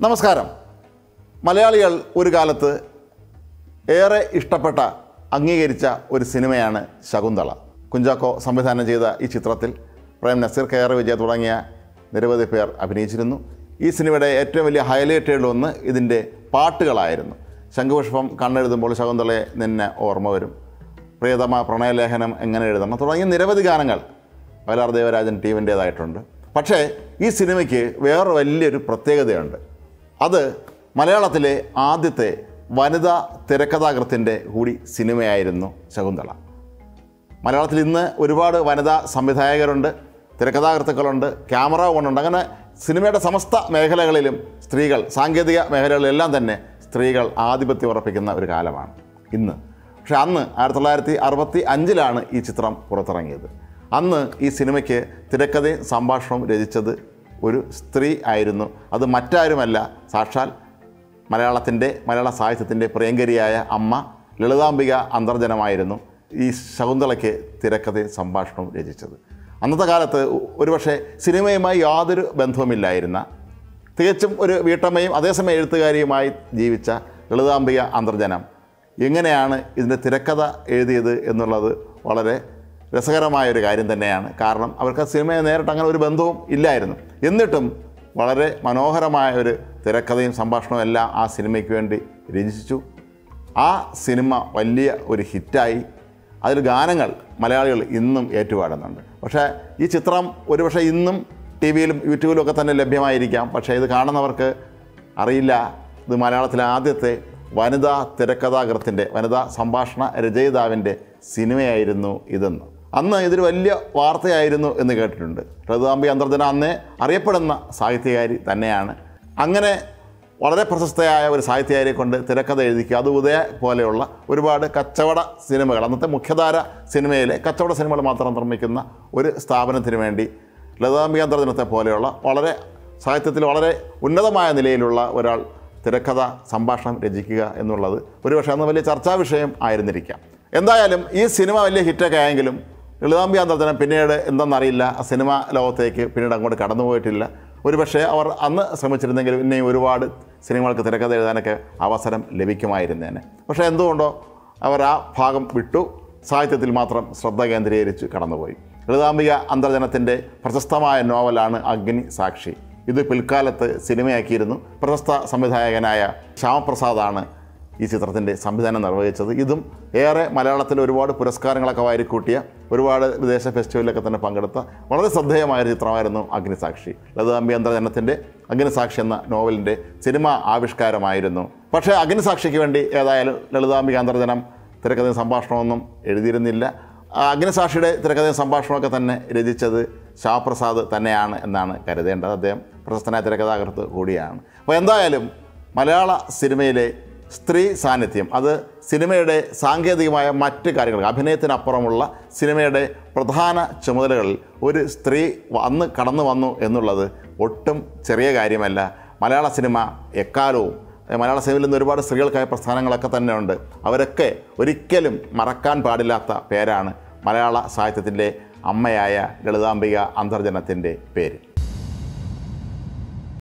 നമസ്കാരം മലയാളികൾ ഒരു കാലത്ത് ഏറെ ഇഷ്ടപ്പെട്ട അംഗീകരിച്ച ഒരു സിനിമയാണ് ശകുന്തള കുഞ്ചാക്കോ സംവിധാനം ചെയ്ത ഈ ചിത്രത്തിൽ പ്രേം നസീർ കെ ആർ വിജയ തുടങ്ങിയ നിരവധി പേർ അഭിനയിച്ചിരുന്നു ഈ സിനിമയുടെ ഏറ്റവും വലിയ ഹൈലൈറ്റുകളിലൊന്ന് ഇതിൻ്റെ പാട്ടുകളായിരുന്നു ശംഖുപുഷ്പം കണ്ണെഴുതുമ്പോൾ ശകുന്തളയെ നിന്നെ ഓർമ്മ വരും പ്രിയതമ പ്രണയലേഖനം എങ്ങനെ എഴുതണം തുടങ്ങിയ നിരവധി ഗാനങ്ങൾ വയലാർ ദേവരാജൻ ടീമിൻ്റേതായിട്ടുണ്ട് പക്ഷേ ഈ സിനിമയ്ക്ക് വേറെ വലിയൊരു പ്രത്യേകതയുണ്ട് അത് മലയാളത്തിലെ ആദ്യത്തെ വനിതാ തിരക്കഥാകൃത്തിൻ്റെ കൂടി സിനിമയായിരുന്നു ശകുന്തള മലയാളത്തിൽ ഇന്ന് ഒരുപാട് വനിതാ സംവിധായകരുണ്ട് തിരക്കഥാകൃത്തുക്കളുണ്ട് ക്യാമറ കൊണ്ടുണ്ട് അങ്ങനെ സിനിമയുടെ സമസ്ത മേഖലകളിലും സ്ത്രീകൾ സാങ്കേതിക മേഖലകളിലെല്ലാം തന്നെ സ്ത്രീകൾ ആധിപത്യം ഉറപ്പിക്കുന്ന ഒരു കാലമാണ് ഇന്ന് പക്ഷെ അന്ന് ആയിരത്തി തൊള്ളായിരത്തി അറുപത്തി അഞ്ചിലാണ് ഈ ചിത്രം പുറത്തിറങ്ങിയത് അന്ന് ഈ സിനിമയ്ക്ക് തിരക്കഥയും സംഭാഷണവും രചിച്ചത് ഒരു സ്ത്രീ ആയിരുന്നു അത് മറ്റാരുമല്ല സാക്ഷാൽ മലയാളത്തിൻ്റെ മലയാള സാഹിത്യത്തിൻ്റെ പ്രിയങ്കരിയായ അമ്മ ലളിതാംബിക അന്തർജനമായിരുന്നു ഈ ശകുന്തളയ്ക്ക് തിരക്കഥയും സംഭാഷണവും രചിച്ചത് അന്നത്തെ കാലത്ത് ഒരുപക്ഷെ സിനിമയുമായി യാതൊരു ബന്ധവുമില്ലായിരുന്ന തികച്ചും ഒരു വീട്ടമ്മയും അതേസമയം എഴുത്തുകാരിയുമായി ജീവിച്ച ലളിതാംബിക അന്തർജനം എങ്ങനെയാണ് ഇതിൻ്റെ തിരക്കഥ എഴുതിയത് എന്നുള്ളത് വളരെ രസകരമായ ഒരു കാര്യം തന്നെയാണ് കാരണം അവർക്ക് ആ സിനിമയെ നേരിട്ട് അങ്ങനെ ഒരു ബന്ധവും ഇല്ലായിരുന്നു എന്നിട്ടും വളരെ മനോഹരമായ ഒരു തിരക്കഥയും സംഭാഷണവും എല്ലാം ആ സിനിമയ്ക്ക് വേണ്ടി രചിച്ചു ആ സിനിമ വലിയ ഒരു ഹിറ്റായി അതിൽ ഗാനങ്ങൾ മലയാളികൾ ഇന്നും ഏറ്റുപാടുന്നുണ്ട് പക്ഷേ ഈ ചിത്രം ഒരുപക്ഷെ ഇന്നും ടി വിയിലും യൂട്യൂബിലും ഒക്കെ തന്നെ ലഭ്യമായിരിക്കാം പക്ഷേ ഇത് കാണുന്നവർക്ക് അറിയില്ല ഇത് മലയാളത്തിലെ ആദ്യത്തെ വനിതാ തിരക്കഥാകൃത്തിൻ്റെ വനിതാ സംഭാഷണ രചയിതാവിൻ്റെ സിനിമയായിരുന്നു ഇതെന്ന് അന്ന് ഇതൊരു വലിയ വാർത്തയായിരുന്നു എന്ന് കേട്ടിട്ടുണ്ട് രഘുതാംബി അന്തർജന അന്നേ അറിയപ്പെടുന്ന സാഹിത്യകാരി തന്നെയാണ് അങ്ങനെ വളരെ പ്രശസ്തയായ ഒരു സാഹിത്യകാരിയെ കൊണ്ട് തിരക്കഥ എഴുതിക്കുക അത് ഉദയ പോലെയുള്ള ഒരുപാട് കച്ചവട സിനിമകൾ അന്നത്തെ മുഖ്യധാര സിനിമയിലെ കച്ചവട സിനിമകൾ മാത്രം നിർമ്മിക്കുന്ന ഒരു സ്ഥാപനത്തിന് വേണ്ടി ലതാംബിക അന്തർജനത്തെ പോലെയുള്ള വളരെ സാഹിത്യത്തിൽ വളരെ ഉന്നതമായ നിലയിലുള്ള ഒരാൾ തിരക്കഥ സംഭാഷണം രചിക്കുക എന്നുള്ളത് ഒരുപക്ഷെ അന്ന് വലിയ ചർച്ചാ വിഷയം ആയിരുന്നിരിക്കാം എന്തായാലും ഈ സിനിമ വലിയ ഹിറ്റൊക്കെ ആയെങ്കിലും ലളിതാംബി അന്തർജനം പിന്നീട് എന്തെന്നറിയില്ല ആ സിനിമ ലോകത്തേക്ക് പിന്നീട് അങ്ങോട്ട് കടന്നുപോയിട്ടില്ല ഒരുപക്ഷെ അവർ അന്ന് ശ്രമിച്ചിരുന്നെങ്കിൽ പിന്നെയും ഒരുപാട് സിനിമകൾക്ക് തിരക്കഥ എഴുതാനൊക്കെ അവസരം ലഭിക്കുമായിരുന്നേനെ പക്ഷേ എന്തുകൊണ്ടോ അവർ ആ ഭാഗം വിട്ടു സാഹിത്യത്തിൽ മാത്രം ശ്രദ്ധ കേന്ദ്രീകരിച്ച് കടന്നുപോയി ലളിതാംബിക അന്തർജനത്തിൻ്റെ പ്രശസ്തമായ നോവലാണ് അഗ്നി സാക്ഷി ഇത് പിൽക്കാലത്ത് സിനിമയാക്കിയിരുന്നു പ്രശസ്ത സംവിധായകനായ ശ്യാമപ്രസാദാണ് ഈ ചിത്രത്തിൻ്റെ സംവിധാനം നിർവഹിച്ചത് ഇതും ഏറെ മലയാളത്തിൽ ഒരുപാട് പുരസ്കാരങ്ങളൊക്കെ വാരിക്കൂട്ടിയ ഒരുപാട് വിദേശ ഫെസ്റ്റിവലിലൊക്കെ തന്നെ പങ്കെടുത്ത വളരെ ശ്രദ്ധേയമായ ഒരു ചിത്രമായിരുന്നു അഗ്നിസാക്ഷി ലളിതാംബി അന്തർജനത്തിൻ്റെ അഗ്നിസാക്ഷി എന്ന നോവലിൻ്റെ സിനിമ ആവിഷ്കാരമായിരുന്നു പക്ഷേ അഗ്നിസാക്ഷിക്ക് വേണ്ടി ഏതായാലും ലളിതാംബിക അന്തർജനം തിരക്കഥയും സംഭാഷണമൊന്നും എഴുതിയിരുന്നില്ല ആ അഗ്നിസാക്ഷിയുടെ തിരക്കഥയും സംഭാഷണമൊക്കെ തന്നെ രചിച്ചത് ശ്യാപ്രസാദ് തന്നെയാണ് എന്നാണ് കരുതേണ്ടത് അദ്ദേഹം പ്രശസ്തനായ തിരക്കഥാകൃത്ത് കൂടിയാണ് അപ്പോൾ എന്തായാലും മലയാള സിനിമയിലെ സ്ത്രീ സാന്നിധ്യം അത് സിനിമയുടെ സാങ്കേതികമായ മറ്റ് കാര്യങ്ങൾ അഭിനയത്തിനപ്പുറമുള്ള സിനിമയുടെ പ്രധാന ചുമതലകളിൽ ഒരു സ്ത്രീ അന്ന് കടന്നു വന്നു എന്നുള്ളത് ഒട്ടും ചെറിയ കാര്യമല്ല മലയാള സിനിമ എക്കാലവും മലയാള സിനിമയിൽ നിന്ന് ഒരുപാട് സ്ത്രീകൾക്കായ പ്രസ്ഥാനങ്ങളൊക്കെ തന്നെ ഉണ്ട് അവരൊക്കെ ഒരിക്കലും മറക്കാൻ പാടില്ലാത്ത പേരാണ് മലയാള സാഹിത്യത്തിൻ്റെ അമ്മയായ ലളിതാംബിക അന്തർജനത്തിൻ്റെ പേര്